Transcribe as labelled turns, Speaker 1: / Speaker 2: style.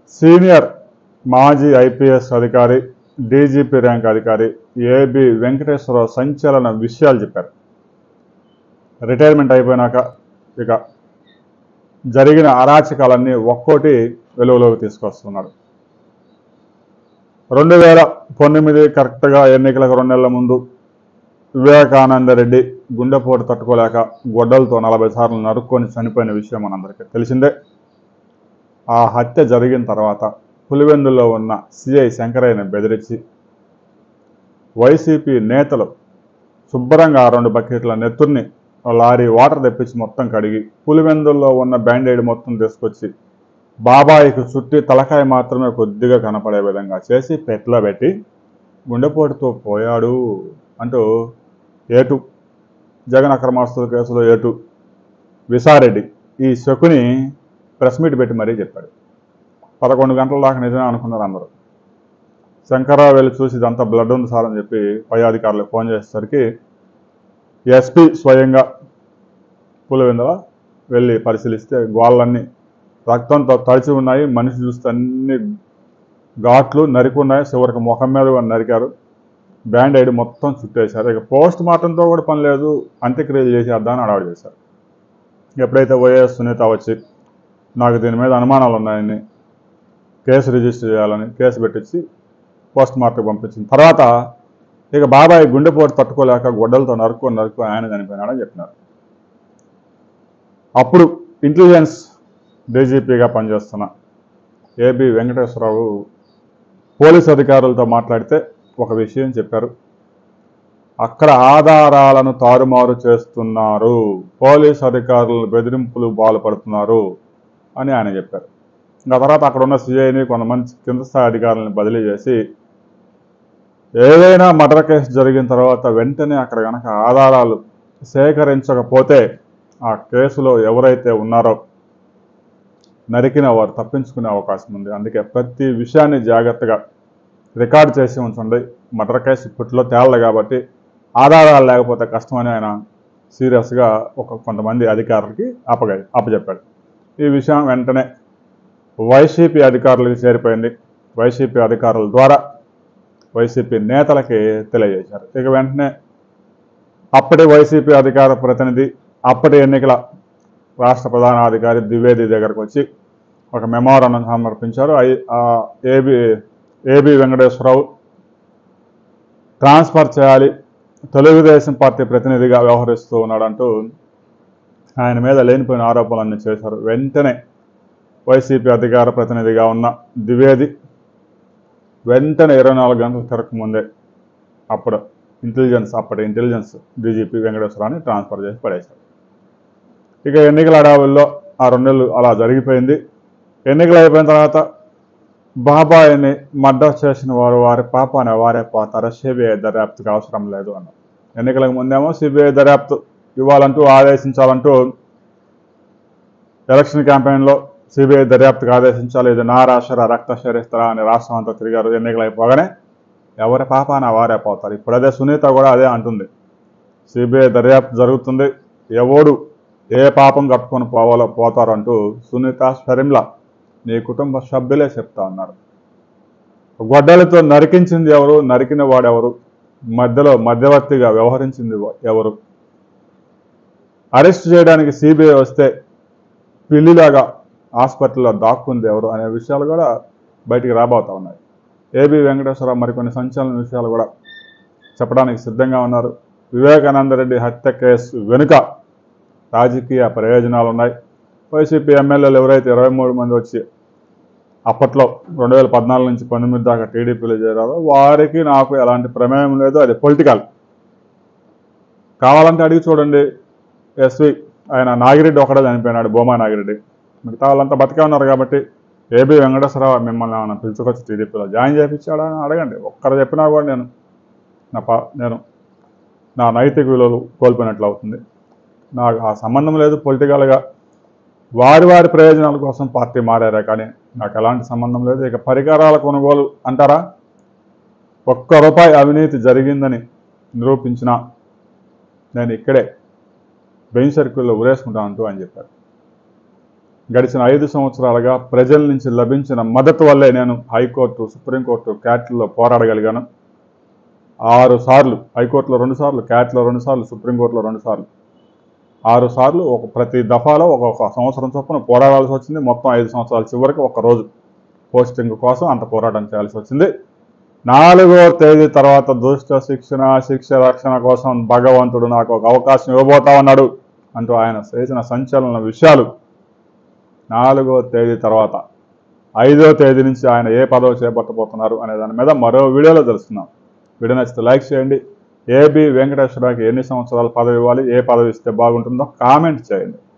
Speaker 1: senior మాజీ IPS అధికారి DGP rank అధికారి ఏబి వెంకటేశ్వరరావు సంచలన విషయాలు చెప్పారు రిటైర్మెంట్ అయిపోయినాక ఇక జరిగిన అరాచకాలన్నీ ఒక్కోటి వెలుగులోకి తీసుకొస్తున్నాడు రెండు వేల పంతొమ్మిది కరెక్ట్గా ఎన్నికలకు రెండు నెలల ముందు వివేకానంద రెడ్డి గుండెపోటు తట్టుకోలేక గొడ్డలతో నలభై సార్లు నరుక్కొని చనిపోయిన విషయం మనందరికీ తెలిసిందే ఆ హత్య జరిగిన తర్వాత పులివెందుల్లో ఉన్న సిఐ శంకరయ్యని బెదిరించి వైసీపీ నేతలు శుభ్రంగా ఆ రెండు బకెట్ల నెత్తుర్ని ఓ లారీ వాటర్ తెప్పించి మొత్తం కడిగి పులివెందుల్లో ఉన్న బ్యాండేడ్ మొత్తం తీసుకొచ్చి బాబాయికి చుట్టి తలకాయ మాత్రమే కొద్దిగా కనపడే విధంగా చేసి పెట్లో పెట్టి గుండెపోటుతో పోయాడు అంటూ ఏటు జగన్ అక్రమాస్తుల కేసులో ఏటు విసారెడ్డి ఈ శకుని ప్రెస్ మీట్ పెట్టి మరీ చెప్పాడు పదకొండు గంటల దాకా నిజమే అనుకున్నారు అందరూ శంకర్రావు వెళ్ళి చూసి ఇదంతా బ్లడ్ ఉంది సార్ అని చెప్పి పై అధికారులకు ఫోన్ చేసేసరికి ఎస్పీ స్వయంగా పులివెందుల వెళ్ళి పరిశీలిస్తే గోళ్ళన్నీ రక్తంతో తడిచి ఉన్నాయి మనిషి చూస్తే అన్ని ఘాట్లు నరికి ఉన్నాయి చివరికి ముఖం మీద కూడా నరికారు బ్యాండ్ ఐడి మొత్తం చుట్టేశారు ఇక పోస్ట్ మార్టంతో కూడా పని లేదు అంత్యక్రియలు చేసేద్దామని అడవాడు చేశారు ఎప్పుడైతే వైఎస్ సునీత వచ్చి నాకు దీని మీద అనుమానాలు ఉన్నాయని కేసు రిజిస్టర్ చేయాలని కేసు పెట్టించి పోస్ట్ మార్టం పంపించిన తర్వాత ఇక బాబాయ్ గుండెపోటు తట్టుకోలేక గొడ్డలతో నరుక్కొని నరుక్కు ఆయన చనిపోయినాడని చెప్పినారు అప్పుడు ఇంటెలిజెన్స్ డీజీపీగా పనిచేస్తున్న ఏబి వెంకటేశ్వరరావు పోలీస్ అధికారులతో మాట్లాడితే ఒక విషయం చెప్పారు అక్కడ ఆధారాలను తారుమారు చేస్తున్నారు పోలీస్ అధికారులు బెదిరింపులు పాల్పడుతున్నారు అని ఆయన చెప్పారు ఇంకా తర్వాత అక్కడ ఉన్న సిఐని కొంతమంది కింద స్థాయి అధికారులను బదిలీ చేసి ఏదైనా మర్డర్ కేసు జరిగిన తర్వాత వెంటనే అక్కడ కనుక ఆధారాలు సేకరించకపోతే ఆ కేసులో ఎవరైతే ఉన్నారో నరికిన వారు తప్పించుకునే అవకాశం ఉంది అందుకే ప్రతి విషయాన్ని జాగ్రత్తగా రికార్డ్ చేసి ఉంచండి మర్డర్ కేసు ఇప్పట్లో తేలదు కాబట్టి ఆధారాలు లేకపోతే కష్టమని ఆయన సీరియస్గా ఒక కొంతమంది అధికారులకి అప్పగ అప్పచెప్పాడు ఈ విషయం వెంటనే వైసీపీ అధికారులకు చేరిపోయింది వైసీపీ అధికారుల ద్వారా వైసీపీ నేతలకి తెలియజేశారు ఇక వెంటనే అప్పటి వైసీపీ అధికార ప్రతినిధి అప్పటి ఎన్నికల రాష్ట్ర ప్రధానాధికారి ద్వివేది దగ్గరకు వచ్చి ఒక మెమోరాండం సమర్పించారు ఐ- ఆ ఏబి ఏబి వెంకటేశ్వరరావు ట్రాన్స్ఫర్ చేయాలి తెలుగుదేశం పార్టీ ప్రతినిధిగా వ్యవహరిస్తూ ఉన్నాడంటూ ఆయన మీద లేనిపోయిన ఆరోపణలన్నీ చేశారు వెంటనే వైసీపీ అధికార ప్రతినిధిగా ఉన్న ద్వివేది వెంటనే ఇరవై నాలుగు గంటల తిరగక ముందే అప్పుడు ఇంటెలిజెన్స్ అప్పటి ఇంటెలిజెన్స్ డీజీపీ వెంకటేశ్వరాన్ని ట్రాన్స్ఫర్ చేసి పడేశారు ఇక ఎన్నికల అడావుల్లో ఆ రెండు నెలలు అలా జరిగిపోయింది ఎన్నికలు అయిపోయిన తర్వాత బాబాయిని మర్డర్ చేసిన వారు వారి పాపాన వారే పోతారు సిబిఐ దర్యాప్తుకి అవసరం లేదు అన్నారు ఎన్నికలకు ముందేమో సిబిఐ దర్యాప్తు ఇవ్వాలంటూ ఆదేశించాలంటూ ఎలక్షన్ క్యాంపెయిన్లో సిబిఐ దర్యాప్తుకు ఆదేశించాలి ఇది నా రాష్ట్ర రక్త శరిస్తారా అని రాష్ట్రం అంతా తిరిగారు ఎన్నికలు అయిపోగానే ఎవరి పాపాన వారే పోతారు ఇప్పుడు అదే సునీత కూడా అదే అంటుంది సిబిఐ దర్యాప్తు జరుగుతుంది ఎవడు ఏ పాపం కట్టుకొని పోవాలో పోతారు అంటూ సునీత షర్మిల నీ కుటుంబ సభ్యులే చెప్తా ఉన్నారు గొడ్డలతో నరికించింది ఎవరు నరికిన వాడెవరు మధ్యలో మధ్యవర్తిగా వ్యవహరించింది ఎవరు అరెస్ట్ చేయడానికి సిబిఐ వస్తే పిల్లిలాగా హాస్పిటల్లో దాక్కుంది ఎవరు అనే విషయాలు కూడా బయటికి రాబోతా ఉన్నాయి ఏబి వెంకటేశ్వరరావు మరికొన్ని సంచలన విషయాలు కూడా చెప్పడానికి సిద్ధంగా ఉన్నారు వివేకానంద రెడ్డి హత్య కేసు వెనుక రాజకీయ ప్రయోజనాలు ఉన్నాయి వైసీపీ ఎమ్మెల్యేలు ఎవరైతే ఇరవై మూడు మంది వచ్చి అప్పట్లో రెండు వేల పద్నాలుగు నుంచి పంతొమ్మిది దాకా టీడీపీలో చేరారో వారికి నాకు ఎలాంటి ప్రమేయం లేదు అది పొలిటికల్ కావాలంటే అడిగి చూడండి ఎస్వి ఆయన నాగిరెడ్డి ఒకడే చనిపోయినాడు బొమ్మా నాగిరెడ్డి మిగతా వాళ్ళంతా బతికే ఉన్నారు కాబట్టి ఏబి వెంకటేశ్వరరావు మిమ్మల్ని ఏమైనా పిలుచుకొచ్చి టీడీపీలో జాయిన్ చేయించాడా అని అడగండి ఒక్కరు చెప్పినా కూడా నేను నా పా నేను నా నైతిక విలువలు కోల్పోయినట్లు అవుతుంది నాకు ఆ సంబంధం లేదు పొలిటికల్గా వారి వారి ప్రయోజనాల కోసం పార్టీ మారారే కానీ నాకు ఎలాంటి సంబంధం లేదు ఇక పరికరాల కొనుగోలు అంటారా ఒక్క రూపాయి అవినీతి జరిగిందని నిరూపించిన నేను ఇక్కడే బెయిన్ సర్కిల్లో ఉరేసుకుంటానంటూ అని చెప్పారు గడిచిన ఐదు సంవత్సరాలుగా ప్రజల నుంచి లభించిన మద్దతు వల్లే నేను హైకోర్టు సుప్రీంకోర్టు క్యాట్లో పోరాడగలిగాను ఆరు సార్లు హైకోర్టులో రెండు సార్లు క్యాట్లో రెండు సార్లు సుప్రీంకోర్టులో రెండు సార్లు ఆరు సార్లు ఒక ప్రతి దఫాలో ఒక్కొక్క సంవత్సరం చొప్పున పోరాడాల్సి వచ్చింది మొత్తం ఐదు సంవత్సరాల చివరికి ఒక రోజు పోస్టింగ్ కోసం అంత పోరాటం చేయాల్సి వచ్చింది నాలుగో తేదీ తర్వాత దుష్ట శిక్షణ శిక్ష రక్షణ కోసం భగవంతుడు నాకు ఒక అవకాశం ఇవ్వబోతా ఉన్నాడు అంటూ ఆయన చేసిన సంచలన విషయాలు నాలుగో తేదీ తర్వాత ఐదో తేదీ నుంచి ఆయన ఏ పదవి చేపట్టబోతున్నారు అనే దాని మీద మరో వీడియోలో తెలుసుకుందాం వీడియో నచ్చితే లైక్ చేయండి ఏబి వెంకటేశ్వరరావుకి ఎన్ని సంవత్సరాల పదవి ఇవ్వాలి ఏ పదవి ఇస్తే బాగుంటుందో కామెంట్ చేయండి